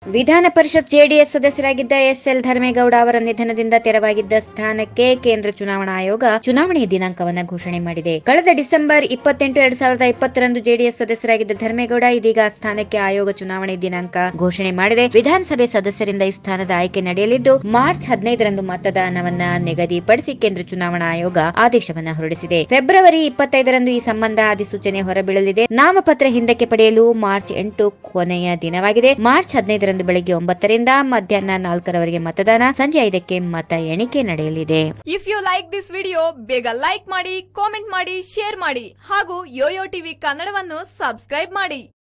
ವಿಧಾನ ಪರಿಷತ್ ಜೆಡಿಎಸ್ ಸದಸ್ಯರಾಗಿದ್ದ ಎಸ್ಎಲ್ ಧರ್ಮೇಗೌಡ ಅವರ ನಿಧನದಿಂದ ತೆರವಾಗಿದ್ದ ಸ್ಥಾನಕ್ಕೆ ಕೇಂದ್ರ ಚುನಾವಣಾ ಆಯೋಗ ಚುನಾವಣೆಯ ದಿನಾಂಕವನ್ನ ಘೋಷಣೆ ಮಾಡಿದೆ ಕಳೆದ ಡಿಸೆಂಬರ್ ಇಪ್ಪತ್ತೆಂಟು ಎರಡ್ ಸಾವಿರದ ಇಪ್ಪತ್ತರಂದು ಜೆಡಿಎಸ್ ಸದಸ್ಯರಾಗಿದ್ದ ಧರ್ಮೇಗೌಡ ಇದೀಗ ಆ ಸ್ಥಾನಕ್ಕೆ ಆಯೋಗ ಚುನಾವಣೆ ದಿನಾಂಕ ಘೋಷಣೆ ಮಾಡಿದೆ ವಿಧಾನಸಭೆ ಸದಸ್ಯರಿಂದ ಈ ಸ್ಥಾನದ ಆಯ್ಕೆ ನಡೆಯಲಿದ್ದು ಮಾರ್ಚ್ ಹದಿನೈದರಂದು ಮತದಾನವನ್ನ ನಿಗದಿಪಡಿಸಿ ಕೇಂದ್ರ ಚುನಾವಣಾ ಆಯೋಗ ಆದೇಶವನ್ನ ಹೊರಡಿಸಿದೆ ಫೆಬ್ರವರಿ ಇಪ್ಪತ್ತೈದರಂದು ಈ ಸಂಬಂಧ ಅಧಿಸೂಚನೆ ಹೊರಬೀಳಲಿದೆ ನಾಮಪತ್ರ ಹಿಂದಕ್ಕೆ ಪಡೆಯಲು ಮಾರ್ಚ್ ಎಂಟು ಕೊನೆಯ ದಿನವಾಗಿದೆ ಮಾರ್ಚ್ ಹದಿನೈದರಂದು ಬೆಳಗ್ಗೆ ಒಂಬತ್ತರಿಂದ ಮಧ್ಯಾಹ್ನ ನಾಲ್ಕರವರೆಗೆ ಮತದಾನ ಸಂಜೆ ಐದಕ್ಕೆ ಮತ ಎಣಿಕೆ ನಡೆಯಲಿದೆ if you like this video ಬೇಗ ಲೈಕ್ ಮಾಡಿ ಕಾಮೆಂಟ್ ಮಾಡಿ ಶೇರ್ ಮಾಡಿ ಹಾಗೂ ಯೋಯೋ ಟಿವಿ ಕನ್ನಡವನ್ನು ಸಬ್ಸ್ಕ್ರೈಬ್ ಮಾಡಿ